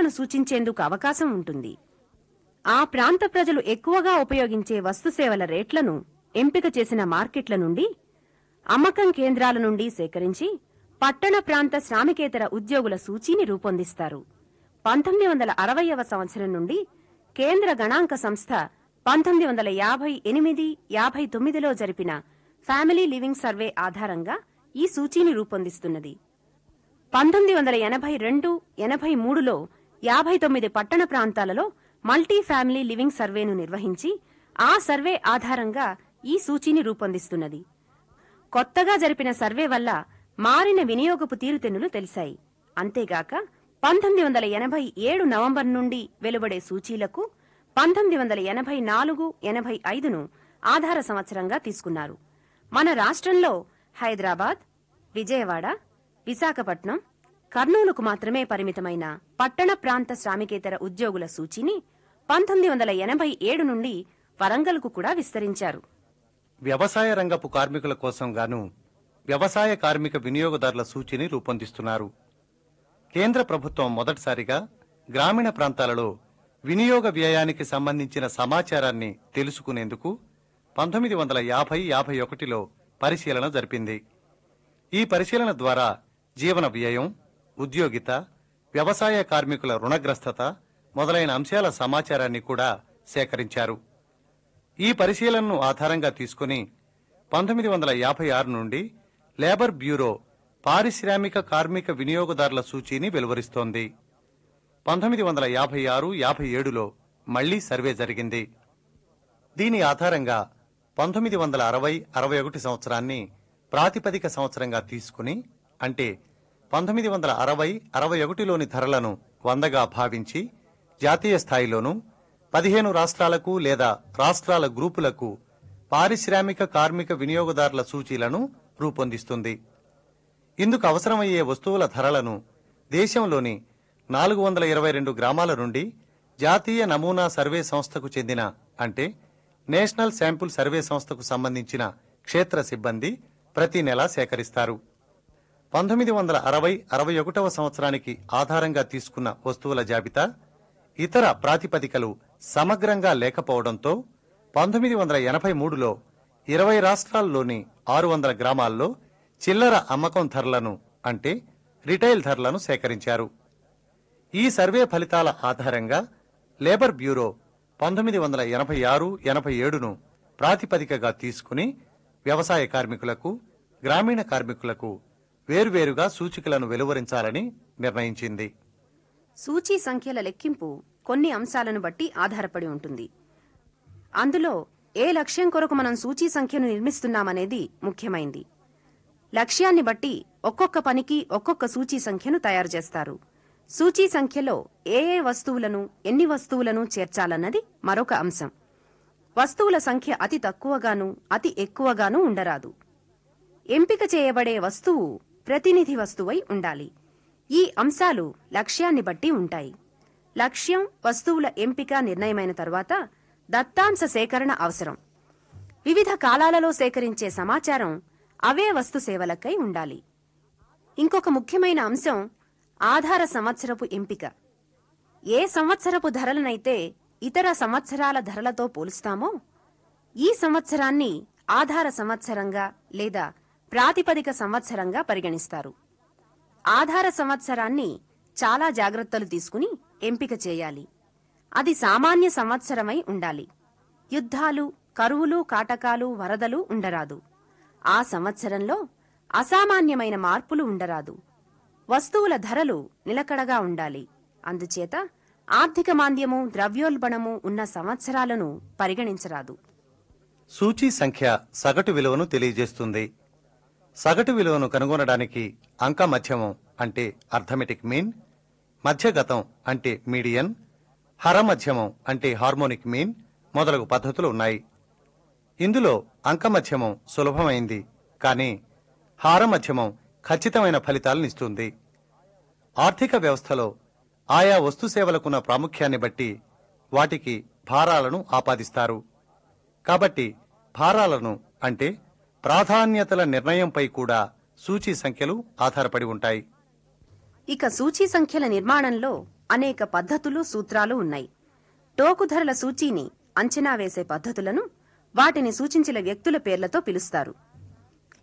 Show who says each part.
Speaker 1: ధరలను సూచించేందుకు అవకాశం ఉంటుంది ఆ ప్రాంత ప్రజలు ఎక్కువగా ఉపయోగించే వస్తుసేవల రేట్లను ఎంపిక చేసిన మార్కెట్ల నుండి అమ్మకం కేంద్రాల నుండి సేకరించి పట్టణ ప్రాంత శ్రామికేతర ఉద్యోగుల సూచీని రూపొందిస్తారు పంతొమ్మిది వందల అరవైవ సంవత్సరం నుండి కేంద్ర గణాంక సంస్థ పంతొమ్మిది వందల యాభై ఎనిమిది యాభై తొమ్మిదిలో జరిపిన ఫ్యామిలీ లివింగ్ సర్వే ఆధారంగా ఈ సూచీని రూపొందిస్తున్నది పంతొమ్మిది వందల ఎనభై రెండు ఎనభై మూడులో యాభై తొమ్మిది పట్టణ ప్రాంతాలలో మల్టీ ఫ్యామిలీ లివింగ్ సర్వేను నిర్వహించి ఆ సర్వే ఆధారంగా ఈ సూచీని రూపొందిస్తున్నది కొత్తగా జరిపిన సర్వే వల్ల మారిన వినియోగపు తీరుతెన్నులు తెలిసాయి అంతేగాక పంతొమ్మిది వందల ఎనభై ఏడు నవంబర్ నుండి వెలువడే సూచీలకు పంతొమ్మిది వందల ఎనభై నాలుగు ఎనభై ఐదును ఆధార సంవత్సరంగా తీసుకున్నారు మన రాష్ట్రంలో హైదరాబాద్ విజయవాడ విశాఖపట్నం కర్నూలుకు మాత్రమే పరిమితమైన పట్టణ ప్రాంత శ్రామికేతర ఉద్యోగుల సూచీని పంతొమ్మిది వందల ఎనభై ఏడు నుండి వరంగల్కు కూడా విస్తరించారు
Speaker 2: వ్యవసాయ రంగపు కార్మికుల కోసం గాను వ్యవసాయ కార్మిక వినియోగదారుల సూచిని రూపొందిస్తున్నారు కేంద్ర ప్రభుత్వం మొదటిసారిగా గ్రామీణ ప్రాంతాలలో వినియోగ వ్యయానికి సంబంధించిన సమాచారాన్ని తెలుసుకునేందుకు పంతొమ్మిది వందల యాభై యాభై ఒకటిలో పరిశీలన జరిపింది ఈ పరిశీలన ద్వారా జీవన వ్యయం ఉద్యోగిత వ్యవసాయ కార్మికుల రుణగ్రస్తత మొదలైన అంశాల సమాచారాన్ని కూడా సేకరించారు ఈ పరిశీలనను ఆధారంగా తీసుకుని పంతొమ్మిది వందల యాభై ఆరు నుండి లేబర్ బ్యూరో పారిశ్రామిక కార్మిక వినియోగదారుల సూచీని వెలువరిస్తోంది పంతొమ్మిది వందల యాభై ఆరు యాభై ఏడులో మళ్లీ సర్వే జరిగింది దీని ఆధారంగా పంతొమ్మిది వందల అరవై అరవై ఒకటి సంవత్సరాన్ని ప్రాతిపదిక సంవత్సరంగా తీసుకుని అంటే పంతొమ్మిది వందల అరవై అరవై ఒకటిలోని ధరలను వందగా భావించి జాతీయ స్థాయిలోనూ పదిహేను రాష్ట్రాలకు లేదా రాష్ట్రాల గ్రూపులకు పారిశ్రామిక కార్మిక వినియోగదారుల సూచీలను రూపొందిస్తుంది ఇందుకు అవసరమయ్యే వస్తువుల ధరలను దేశంలోని నాలుగు వందల ఇరవై రెండు గ్రామాల నుండి జాతీయ నమూనా సర్వే సంస్థకు చెందిన అంటే నేషనల్ శాంపుల్ సర్వే సంస్థకు సంబంధించిన క్షేత్ర సిబ్బంది ప్రతి నెలా సేకరిస్తారు పంతొమ్మిది వందల అరవై అరవై ఒకటవ సంవత్సరానికి ఆధారంగా తీసుకున్న వస్తువుల జాబితా ఇతర ప్రాతిపదికలు సమగ్రంగా లేకపోవడంతో పంతొమ్మిది వందల ఎనభై మూడులో ఇరవై రాష్ట్రాల్లోని ఆరు వందల గ్రామాల్లో చిల్లర అమ్మకం ధరలను అంటే రిటైల్ ధరలను సేకరించారు ఈ సర్వే ఫలితాల ఆధారంగా లేబర్ బ్యూరో పంతొమ్మిది వందల ఎనభై ఆరు ఎనభై ఏడును ప్రాతిపదికగా తీసుకుని వ్యవసాయ కార్మికులకు గ్రామీణ కార్మికులకు వేర్వేరుగా సూచికలను వెలువరించాలని నిర్ణయించింది
Speaker 1: సూచీ సంఖ్యల లెక్కింపు కొన్ని అంశాలను బట్టి ఆధారపడి ఉంటుంది అందులో ఏ లక్ష్యం కొరకు మనం సూచీ సంఖ్యను నిర్మిస్తున్నామనేది ముఖ్యమైంది లక్ష్యాన్ని బట్టి ఒక్కొక్క పనికి ఒక్కొక్క సూచీ సంఖ్యను తయారు చేస్తారు సూచీ సంఖ్యలో ఏ ఏ వస్తువులను ఎన్ని వస్తువులను చేర్చాలన్నది మరొక అంశం వస్తువుల సంఖ్య అతి తక్కువగాను అతి ఎక్కువగాను ఉండరాదు ఎంపిక చేయబడే వస్తువు ప్రతినిధి వస్తువై ఉండాలి ఈ అంశాలు లక్ష్యాన్ని బట్టి ఉంటాయి లక్ష్యం వస్తువుల ఎంపిక నిర్ణయమైన తరువాత దత్తాంశ సేకరణ అవసరం వివిధ కాలాలలో సేకరించే సమాచారం అవే వస్తు సేవలకై ఉండాలి ఇంకొక ముఖ్యమైన అంశం ఆధార సంవత్సరపు ఎంపిక ఏ సంవత్సరపు ధరలనైతే ఇతర సంవత్సరాల ధరలతో పోలుస్తామో ఈ సంవత్సరాన్ని ఆధార సంవత్సరంగా లేదా ప్రాతిపదిక సంవత్సరంగా పరిగణిస్తారు ఆధార సంవత్సరాన్ని చాలా జాగ్రత్తలు తీసుకుని ఎంపిక చేయాలి అది సామాన్య సంవత్సరమై ఉండాలి యుద్ధాలు కరువులు కాటకాలు వరదలు ఉండరాదు ఆ సంవత్సరంలో అసామాన్యమైన మార్పులు ఉండరాదు వస్తువుల ధరలు నిలకడగా ఉండాలి అందుచేత ఆర్థిక మాంద్యము ద్రవ్యోల్బణము ఉన్న సంవత్సరాలను పరిగణించరాదు
Speaker 2: సూచీ సంఖ్య సగటు విలువను తెలియజేస్తుంది సగటు విలువను కనుగొనడానికి అంక మధ్యమం అంటే అర్థమెటిక్ మీన్ మధ్యగతం అంటే మీడియన్ హరమధ్యమం అంటే హార్మోనిక్ మీన్ మొదలగు పద్ధతులు ఉన్నాయి ఇందులో అంక మధ్యమం సులభమైంది కానీ హారమధ్యమం ఖచ్చితమైన ఫలితాలనిస్తుంది ఆర్థిక వ్యవస్థలో ఆయా వస్తు సేవలకున్న ప్రాముఖ్యాన్ని బట్టి వాటికి భారాలను ఆపాదిస్తారు కాబట్టి భారాలను అంటే ప్రాధాన్యతల నిర్ణయంపై కూడా సూచీ సంఖ్యలు ఆధారపడి ఉంటాయి
Speaker 1: ఇక సూచీ సంఖ్యల నిర్మాణంలో అనేక పద్ధతులు సూత్రాలు ఉన్నాయి టోకు ధరల సూచీని అంచనా వేసే పద్ధతులను వాటిని సూచించిన వ్యక్తుల పేర్లతో పిలుస్తారు